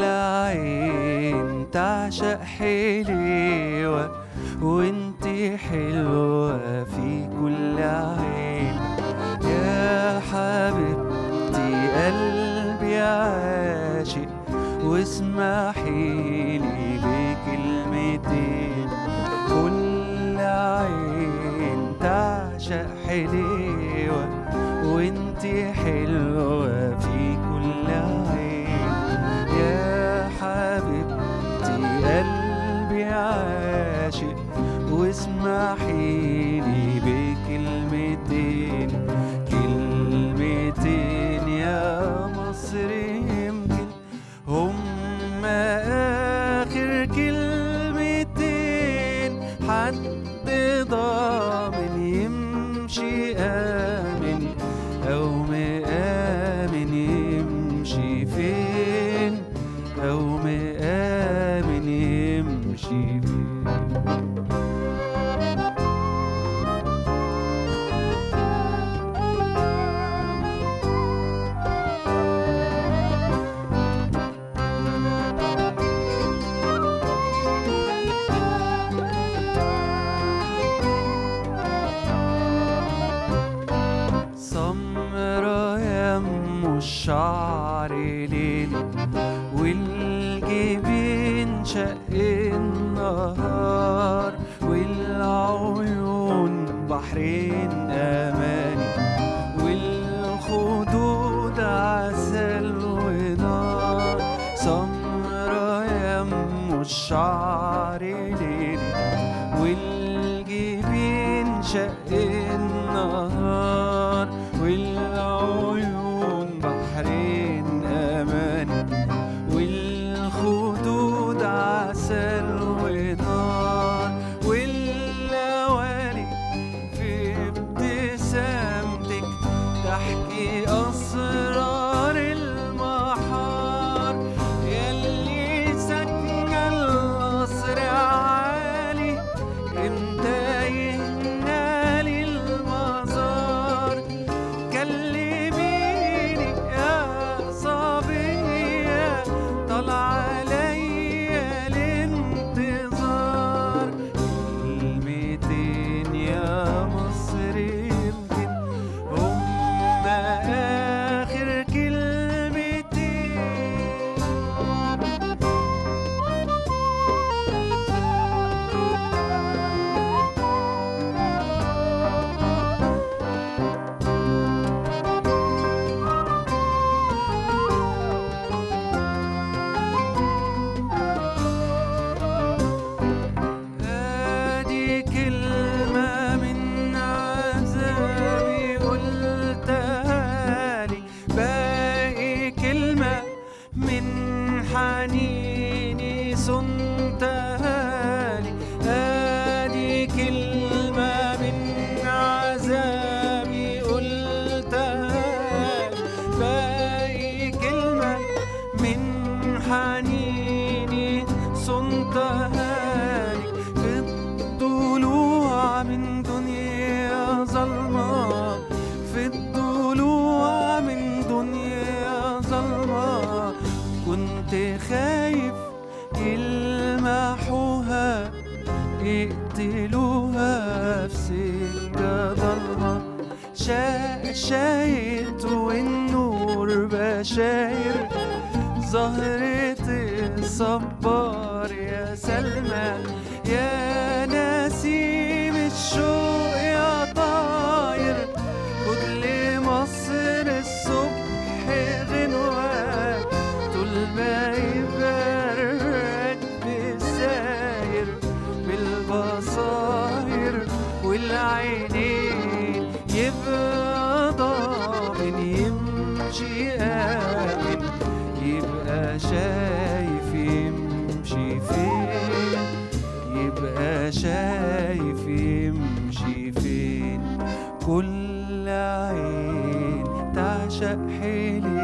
كل عين تعشق حلوة وانتي حلوة في كل عين يا حبيبتي قلبي عاشق واسمحي لي بكلمتين كل عين تعشق حلوة وانتي حلوة في كل عين يا حبيبتي قلبي عاشق واسمحي لي بكلمتين كلمتين يا مصر يمكن هم آخر كلمتين حد ضامن يمشي آمن أو مآمن يمشي فين أو مآمن يمشي فين سمرة يم الشعر ليل والجبين شق النهار والعيون بحرين أماني والخدود عسل ونار سمرة يم الشعر ليل والجبين شق النهار والعيون بحرين أمان والخدود عسل ونار واللوالي في ابتسامتك تحكي أسرار المحار يلي سكن القصر عالي امتى يهنالي المزار كلميني يا صبية طلع عليا الانتظار كلمتين يا مصر يمكن هم آخر كلمتين ادي كلمة من عذابي قلتها لي باقي كلمة من حنيني صنتها لي ادي كلمة من عذابي قلتها لي باقي كلمة من حنيني صنتها لي في الضلوع من دنيا ظلمة في الضلوع من دنيا ظلمة كنت خايف يلمحوها يقتلوها في سكة ضلمة شا- شايت والنور بشاير زهرة الصبار يا سلمى يا نسيم الشوق يا طاير خد لمصر الصبح غنوة طول ما يبرد بالساير بالبصاير والعينين يبقى ضامن يمشي آمن يبقى شايف يمشي فين يبقى شايف يمشي فين كل عين تعشق حلي